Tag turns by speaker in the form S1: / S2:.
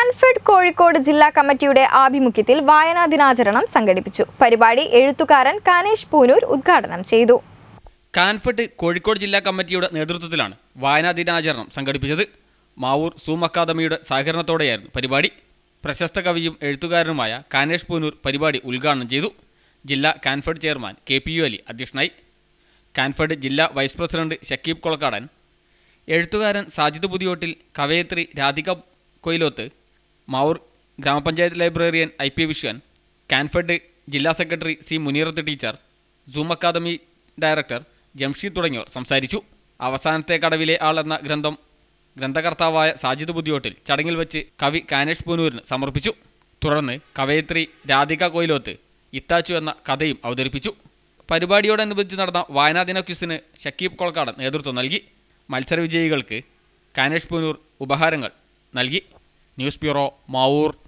S1: കാൻഫെഡ് കോഴിക്കോട് ജില്ലാ കമ്മിറ്റിയുടെ ആഭിമുഖ്യത്തിൽ വായനാ ദിനാചരണം സംഘടിപ്പിച്ചു പരിപാടി എഴുത്തുകാരൻ കാനേഷ് പൂനൂർ ഉദ്ഘാടനം ചെയ്തു
S2: കാൻഫെഡ് കോഴിക്കോട് ജില്ലാ കമ്മിറ്റിയുടെ നേതൃത്വത്തിലാണ് വായനാ ദിനാചരണം സംഘടിപ്പിച്ചത് മാവൂർ സൂം അക്കാദമിയുടെ സഹകരണത്തോടെയായിരുന്നു പരിപാടി പ്രശസ്ത കവിയും എഴുത്തുകാരനുമായ കാനേഷ് പൂനൂർ പരിപാടി ഉദ്ഘാടനം ചെയ്തു ജില്ലാ Kanfed chairman K P U Ali അധ്യക്ഷനായി കാൻഫെഡ് ജില്ലാ വൈസ് പ്രസിഡന്റ് ഷക്കീബ് കൊളക്കാടൻ എഴുത്തുകാരൻ സാജിദ് പുതിയോട്ടിൽ കവയത്രി രാധിക കൊയിലോത്ത് മാവൂർ ഗ്രാമപഞ്ചായത്ത് librarian I P Viswan Kanfed ജില്ലാ secretary C Muneerath teacher Zoom academy director Jamsheed തുടങ്ങിയവർ സംസാരിച്ചു അവസാനത്തെ കടവിലെ ആൾ എന്ന ഗ്രന്ഥം ഗ്രന്ഥകർത്താവായ സാജിദ് പുതിയോട്ടിൽ ചടങ്ങിൽ വെച്ച് കവി കാനേഷ് പൂനൂരിന് സമർപ്പിച്ചു തുടർന്ന് കവയത്രി രാധിക കൊയിലോത്ത് ഇത്താച്ചു എന്ന കഥയും അവതരിപ്പിച്ചു പരിപാടിയോടനുബന്ധിച്ച് നടന്ന വായനാദിന ക്വിസിന് ഷക്കീബ് കൊളക്കാടൻ നേതൃത്വം നൽകി മത്സരവിജയികൾക്ക് കാനേഷ് പൂനൂർ ഉപഹാരങ്ങൾ നൽകി ന്യൂസ് ബ്യൂറോ മാവൂർ